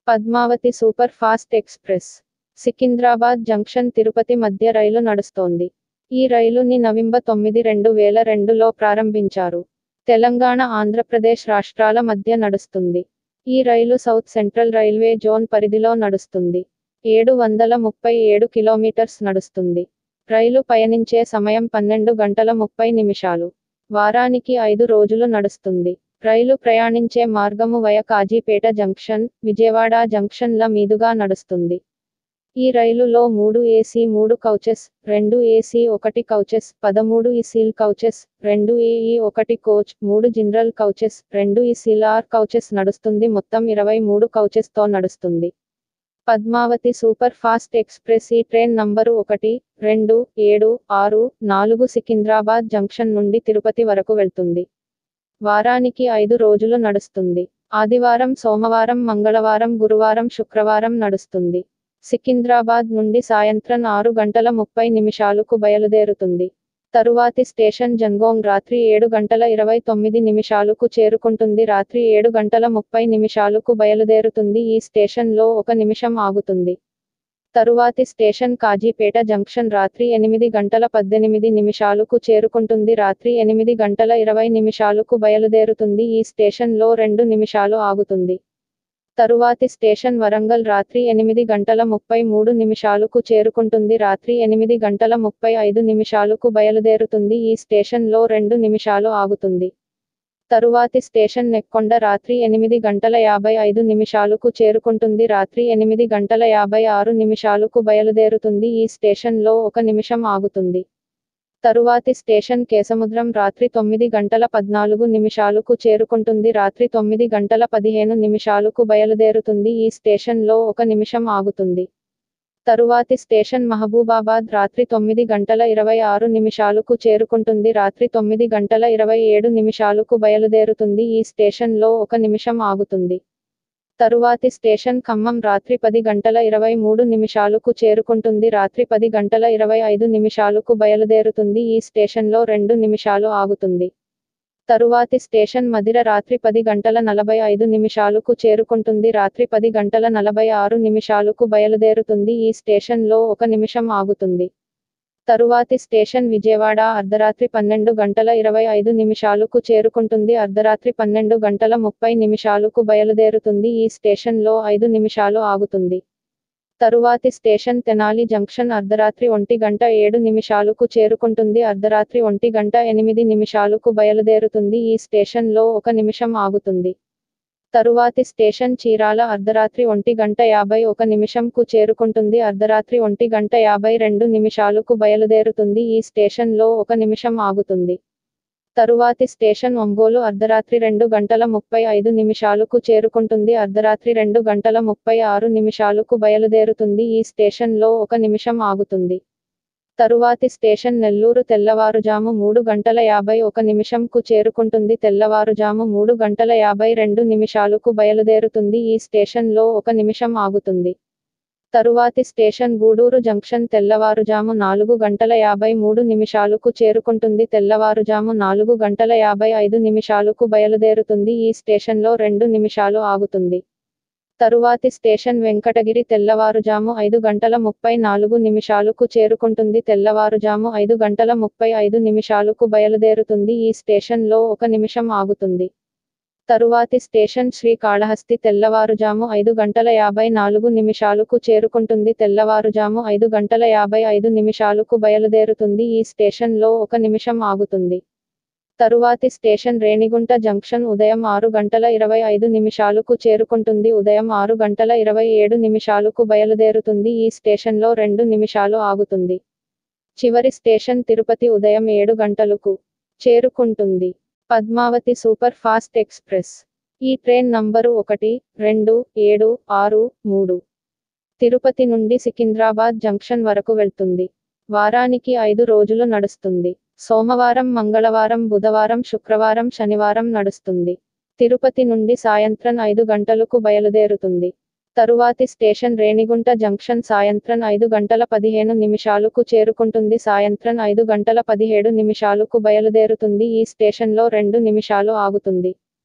Padmavati super fast express Secunderabad junction Tirupati మధ్య రైలు నడుస్తోంది ఈ రైలుని నవంబర్ తొమ్మిది రెండు వేల రెండులో ప్రారంభించారు తెలంగాణ ఆంధ్రప్రదేశ్ రాష్ట్రాల మధ్య నడుస్తుంది ఈ రైలు సౌత్ సెంట్రల్ రైల్వే జోన్ పరిధిలో నడుస్తుంది ఏడు వందల ముప్పై ఏడు కిలోమీటర్స్ నడుస్తుంది రైలు పయనించే సమయం పన్నెండు గంటల ముప్పై నిమిషాలు వారానికి ఐదు రోజులు నడుస్తుంది రైలు ప్రయాణించే మార్గము వయ కాజీపేట జంక్షన్ విజయవాడ జంక్షన్ల మీదుగా నడుస్తుంది ఈ రైలులో మూడు ఏసీ మూడు కౌచెస్ రెండు ఏసీ ఒకటి కౌచెస్ పదమూడు ఇసీల్ కౌచెస్ రెండు ఏఈ ఒకటి కోచ్ మూడు జనరల్ కౌచెస్ రెండు ఇసీల్ ఆర్ కౌచెస్ నడుస్తుంది మొత్తం ఇరవై మూడు కౌచెస్తో నడుస్తుంది పద్మావతి సూపర్ ఫాస్ట్ ఎక్స్ప్రెస్ ఈ ట్రైన్ నంబరు ఒకటి రెండు ఏడు ఆరు నాలుగు సికింద్రాబాద్ జంక్షన్ నుండి తిరుపతి వరకు వెళ్తుంది వారానికి ఐదు రోజులు నడుస్తుంది ఆదివారం సోమవారం మంగళవారం గురువారం శుక్రవారం నడుస్తుంది సికింద్రాబాద్ నుండి సాయంత్రం ఆరు గంటల ముప్పై నిమిషాలకు బయలుదేరుతుంది తరువాతి స్టేషన్ జంగోంగ్ రాత్రి ఏడు గంటల ఇరవై తొమ్మిది నిమిషాలకు చేరుకుంటుంది రాత్రి ఏడు గంటల ముప్పై నిమిషాలకు బయలుదేరుతుంది ఈ స్టేషన్లో ఒక నిమిషం ఆగుతుంది తరువాతి స్టేషన్ కాజీపేట జంక్షన్ రాత్రి ఎనిమిది గంటల పద్దెనిమిది నిమిషాలకు చేరుకుంటుంది రాత్రి ఎనిమిది గంటల ఇరవై నిమిషాలకు బయలుదేరుతుంది ఈ స్టేషన్లో రెండు నిమిషాలు ఆగుతుంది తరువాతి స్టేషన్ వరంగల్ రాత్రి ఎనిమిది గంటల ముప్పై మూడు నిమిషాలకు చేరుకుంటుంది రాత్రి ఎనిమిది గంటల ముప్పై ఐదు నిమిషాలకు బయలుదేరుతుంది ఈ స్టేషన్లో రెండు నిమిషాలు ఆగుతుంది తరువాతి స్టేషన్ నెక్కొండ రాత్రి ఎనిమిది గంటల యాభై ఐదు నిమిషాలకు చేరుకుంటుంది రాత్రి ఎనిమిది గంటల యాభై ఆరు నిమిషాలకు బయలుదేరుతుంది ఈ స్టేషన్లో ఒక నిమిషం ఆగుతుంది తరువాతి స్టేషన్ కేసముద్రం రాత్రి తొమ్మిది గంటల పద్నాలుగు నిమిషాలకు చేరుకుంటుంది రాత్రి తొమ్మిది గంటల పదిహేను నిమిషాలకు బయలుదేరుతుంది ఈ స్టేషన్లో ఒక నిమిషం ఆగుతుంది తరువాతి స్టేషన్ మహబూబాబాద్ రాత్రి తొమ్మిది గంటల ఇరవై ఆరు నిమిషాలకు చేరుకుంటుంది రాత్రి తొమ్మిది గంటల ఇరవై ఏడు నిమిషాలకు బయలుదేరుతుంది ఈ స్టేషన్లో ఒక నిమిషం ఆగుతుంది తరువాతి స్టేషన్ ఖమ్మం రాత్రి పది గంటల ఇరవై మూడు నిమిషాలకు చేరుకుంటుంది రాత్రి పది గంటల ఇరవై ఐదు నిమిషాలకు బయలుదేరుతుంది ఈ స్టేషన్లో రెండు నిమిషాలు ఆగుతుంది తరువాతి స్టేషన్ మదిర రాత్రి పది గంటల నలభై ఐదు నిమిషాలకు చేరుకుంటుంది రాత్రి పది గంటల నలభై ఆరు నిమిషాలకు బయలుదేరుతుంది ఈ స్టేషన్లో ఒక నిమిషం ఆగుతుంది తరువాతి స్టేషన్ విజయవాడ అర్ధరాత్రి పన్నెండు గంటల ఇరవై ఐదు నిమిషాలకు చేరుకుంటుంది అర్ధరాత్రి పన్నెండు గంటల ముప్పై నిమిషాలకు బయలుదేరుతుంది ఈ స్టేషన్లో ఐదు నిమిషాలు ఆగుతుంది తరువాతి స్టేషన్ తెనాలి జంక్షన్ అర్ధరాత్రి ఒంటి గంట ఏడు నిమిషాలకు చేరుకుంటుంది అర్ధరాత్రి ఒంటి గంట ఎనిమిది నిమిషాలకు బయలుదేరుతుంది ఈ స్టేషన్లో ఒక నిమిషం ఆగుతుంది తరువాతి స్టేషన్ చీరాల అర్ధరాత్రి ఒంటి గంట యాభై ఒక నిమిషంకు చేరుకుంటుంది అర్ధరాత్రి ఒంటి గంట యాభై రెండు నిమిషాలకు బయలుదేరుతుంది ఈ స్టేషన్లో ఒక నిమిషం ఆగుతుంది తరువాతి స్టేషన్ ఒంగోలు అర్ధరాత్రి రెండు గంటల ముప్పై ఐదు నిమిషాలకు చేరుకుంటుంది అర్ధరాత్రి రెండు గంటల ముప్పై ఆరు నిమిషాలకు బయలుదేరుతుంది ఈ స్టేషన్లో ఒక నిమిషం ఆగుతుంది తరువాతి స్టేషన్ నెల్లూరు తెల్లవారుజాము మూడు గంటల యాభై ఒక నిమిషంకు చేరుకుంటుంది తెల్లవారుజాము మూడు గంటల యాభై రెండు నిమిషాలకు బయలుదేరుతుంది ఈ స్టేషన్లో ఒక నిమిషం ఆగుతుంది తరువాతి స్టేషన్ గూడూరు జంక్షన్ తెల్లవారుజాము నాలుగు గంటల యాభై మూడు నిమిషాలకు చేరుకుంటుంది తెల్లవారుజాము నాలుగు గంటల యాభై ఐదు నిమిషాలకు బయలుదేరుతుంది ఈ స్టేషన్లో రెండు నిమిషాలు ఆగుతుంది తరువాతి స్టేషన్ వెంకటగిరి తెల్లవారుజాము ఐదు గంటల ముప్పై నాలుగు నిమిషాలకు చేరుకుంటుంది తెల్లవారుజాము ఐదు గంటల ముప్పై ఐదు నిమిషాలకు బయలుదేరుతుంది ఈ స్టేషన్లో ఒక నిమిషం ఆగుతుంది తరువాతి స్టేషన్ శ్రీకాళహస్తి తెల్లవారుజాము ఐదు గంటల యాభై నాలుగు నిమిషాలకు చేరుకుంటుంది తెల్లవారుజాము ఐదు గంటల యాభై ఐదు నిమిషాలకు బయలుదేరుతుంది ఈ స్టేషన్లో ఒక నిమిషం ఆగుతుంది తరువాతి స్టేషన్ రేణిగుంట జంక్షన్ ఉదయం ఆరు గంటల ఇరవై ఐదు నిమిషాలకు చేరుకుంటుంది ఉదయం ఆరు గంటల ఇరవై ఏడు నిమిషాలకు బయలుదేరుతుంది ఈ స్టేషన్లో రెండు నిమిషాలు ఆగుతుంది చివరి స్టేషన్ తిరుపతి ఉదయం ఏడు గంటలకు చేరుకుంటుంది పద్మావతి సూపర్ ఫాస్ట్ ఎక్స్ప్రెస్ ఈ ట్రైన్ నంబరు ఒకటి రెండు ఏడు ఆరు మూడు తిరుపతి నుండి సికింద్రాబాద్ జంక్షన్ వరకు వెళ్తుంది వారానికి ఐదు రోజులు నడుస్తుంది సోమవారం మంగళవారం బుధవారం శుక్రవారం శనివారం నడుస్తుంది తిరుపతి నుండి సాయంత్రం ఐదు గంటలకు బయలుదేరుతుంది తరువాతి స్టేషన్ రేణిగుంట జంక్షన్ సాయంత్రం ఐదు గంటల పదిహేను నిమిషాలకు చేరుకుంటుంది సాయంత్రం ఐదు గంటల పదిహేడు నిమిషాలకు బయలుదేరుతుంది ఈ స్టేషన్లో రెండు నిమిషాలు ఆగుతుంది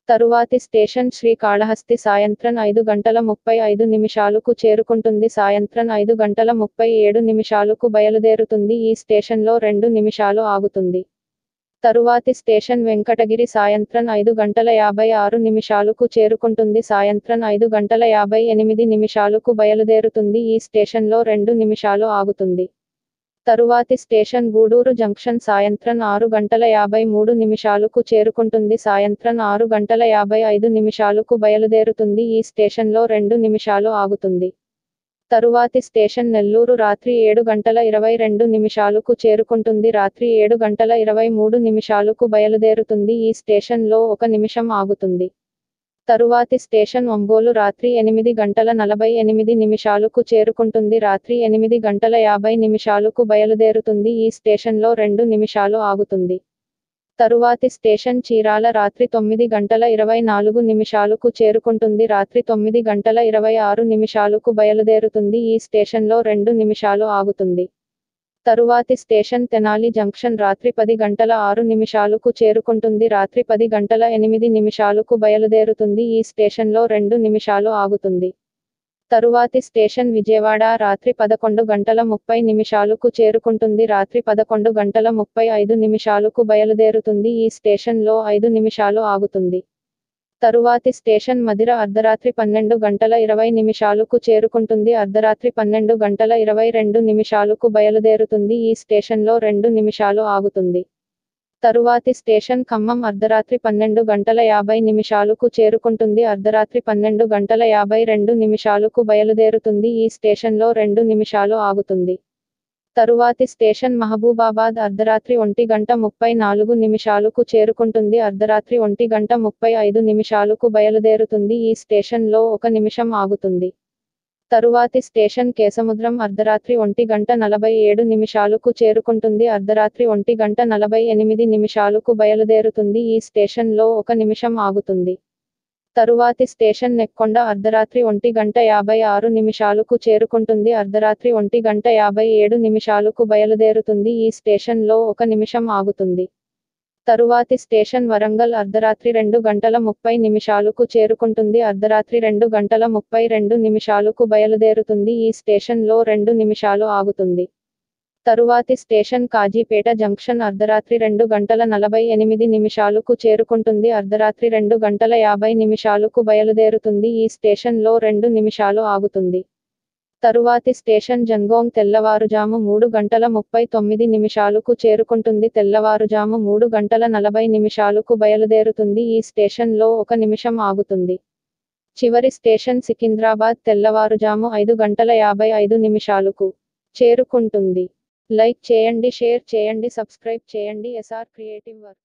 తరువాతి స్టేషన్ శ్రీకాళహస్తి సాయంత్రం ఐదు గంటల ముప్పై ఐదు నిమిషాలకు చేరుకుంటుంది సాయంత్రం ఐదు గంటల ముప్పై ఏడు నిమిషాలకు బయలుదేరుతుంది ఈ స్టేషన్లో రెండు నిమిషాలు ఆగుతుంది తరువాతి స్టేషన్ వెంకటగిరి సాయంత్రం ఐదు గంటల యాభై ఆరు నిమిషాలకు చేరుకుంటుంది సాయంత్రం ఐదు గంటల యాభై ఎనిమిది నిమిషాలకు బయలుదేరుతుంది ఈ స్టేషన్లో రెండు నిమిషాలు ఆగుతుంది తరువాతి స్టేషన్ గూడూరు జంక్షన్ సాయంత్రం ఆరు గంటల యాభై మూడు నిమిషాలకు చేరుకుంటుంది సాయంత్రం ఆరు గంటల యాభై ఐదు నిమిషాలకు బయలుదేరుతుంది ఈ స్టేషన్లో రెండు నిమిషాలు ఆగుతుంది తరువాతి స్టేషన్ నెల్లూరు రాత్రి ఏడు గంటల ఇరవై రెండు నిమిషాలకు చేరుకుంటుంది రాత్రి ఏడు గంటల ఇరవై మూడు నిమిషాలకు బయలుదేరుతుంది ఈ స్టేషన్లో ఒక నిమిషం ఆగుతుంది తరువాతి స్టేషన్ ఒంగోలు రాత్రి ఎనిమిది గంటల నలభై ఎనిమిది నిమిషాలకు చేరుకుంటుంది రాత్రి ఎనిమిది గంటల యాభై నిమిషాలకు బయలుదేరుతుంది ఈ స్టేషన్లో రెండు నిమిషాలు ఆగుతుంది తరువాతి స్టేషన్ చీరాల రాత్రి తొమ్మిది గంటల ఇరవై నాలుగు నిమిషాలకు చేరుకుంటుంది రాత్రి తొమ్మిది గంటల ఇరవై ఆరు నిమిషాలకు బయలుదేరుతుంది ఈ స్టేషన్లో రెండు నిమిషాలు ఆగుతుంది తరువాతి స్టేషన్ తెనాలి జంక్షన్ రాత్రి పది గంటల ఆరు నిమిషాలకు చేరుకుంటుంది రాత్రి పది గంటల ఎనిమిది నిమిషాలకు బయలుదేరుతుంది ఈ స్టేషన్లో రెండు నిమిషాలు ఆగుతుంది తరువాతి స్టేషన్ విజయవాడ రాత్రి పదకొండు గంటల ముప్పై నిమిషాలకు చేరుకుంటుంది రాత్రి పదకొండు గంటల ముప్పై ఐదు నిమిషాలకు బయలుదేరుతుంది ఈ స్టేషన్లో ఐదు నిమిషాలు ఆగుతుంది తరువాతి స్టేషన్ మదిర అర్ధరాత్రి పన్నెండు గంటల ఇరవై నిమిషాలకు చేరుకుంటుంది అర్ధరాత్రి పన్నెండు గంటల ఇరవై రెండు నిమిషాలకు బయలుదేరుతుంది ఈ స్టేషన్లో రెండు నిమిషాలు ఆగుతుంది తరువాతి స్టేషన్ ఖమ్మం అర్ధరాత్రి పన్నెండు గంటల యాభై నిమిషాలకు చేరుకుంటుంది అర్ధరాత్రి పన్నెండు గంటల యాభై రెండు నిమిషాలకు బయలుదేరుతుంది ఈ స్టేషన్లో రెండు నిమిషాలు ఆగుతుంది తరువాతి స్టేషన్ మహబూబాబాద్ అర్ధరాత్రి ఒంటి గంట ముప్పై నాలుగు నిమిషాలకు చేరుకుంటుంది అర్ధరాత్రి ఒంటి గంట ముప్పై ఐదు నిమిషాలకు బయలుదేరుతుంది ఈ స్టేషన్లో ఒక నిమిషం ఆగుతుంది తరువాతి స్టేషన్ కేసముద్రం అర్ధరాత్రి ఒంటి గంట నలభై ఏడు నిమిషాలకు చేరుకుంటుంది అర్ధరాత్రి ఒంటి గంట నలభై ఎనిమిది నిమిషాలకు బయలుదేరుతుంది ఈ స్టేషన్లో ఒక నిమిషం ఆగుతుంది తరువాతి స్టేషన్ నెక్కొండ అర్ధరాత్రి ఒంటి గంట యాభై ఆరు నిమిషాలకు చేరుకుంటుంది అర్ధరాత్రి ఒంటి గంట యాభై ఏడు నిమిషాలకు బయలుదేరుతుంది ఈ స్టేషన్లో ఒక నిమిషం ఆగుతుంది తరువాతి స్టేషన్ వరంగల్ అర్ధరాత్రి రెండు గంటల ముప్పై నిమిషాలకు చేరుకుంటుంది అర్ధరాత్రి రెండు గంటల ముప్పై రెండు నిమిషాలకు బయలుదేరుతుంది ఈ స్టేషన్లో రెండు నిమిషాలు ఆగుతుంది తరువాతి స్టేషన్ కాజీపేట జంక్షన్ అర్ధరాత్రి రెండు గంటల నలభై ఎనిమిది నిమిషాలకు చేరుకుంటుంది అర్ధరాత్రి రెండు గంటల యాభై నిమిషాలకు బయలుదేరుతుంది ఈ స్టేషన్లో రెండు నిమిషాలు ఆగుతుంది తరువాతి స్టేషన్ జంగోంగ్ తెల్లవారుజాము మూడు గంటల ముప్పై తొమ్మిది నిమిషాలకు చేరుకుంటుంది తెల్లవారుజాము మూడు గంటల నలభై నిమిషాలకు బయలుదేరుతుంది ఈ స్టేషన్లో ఒక నిమిషం ఆగుతుంది చివరి స్టేషన్ సికింద్రాబాద్ తెల్లవారుజాము ఐదు గంటల యాభై ఐదు నిమిషాలకు చేరుకుంటుంది లైక్ చేయండి షేర్ చేయండి సబ్స్క్రైబ్ చేయండి ఎస్ఆర్ క్రియేటివ్ వర్క్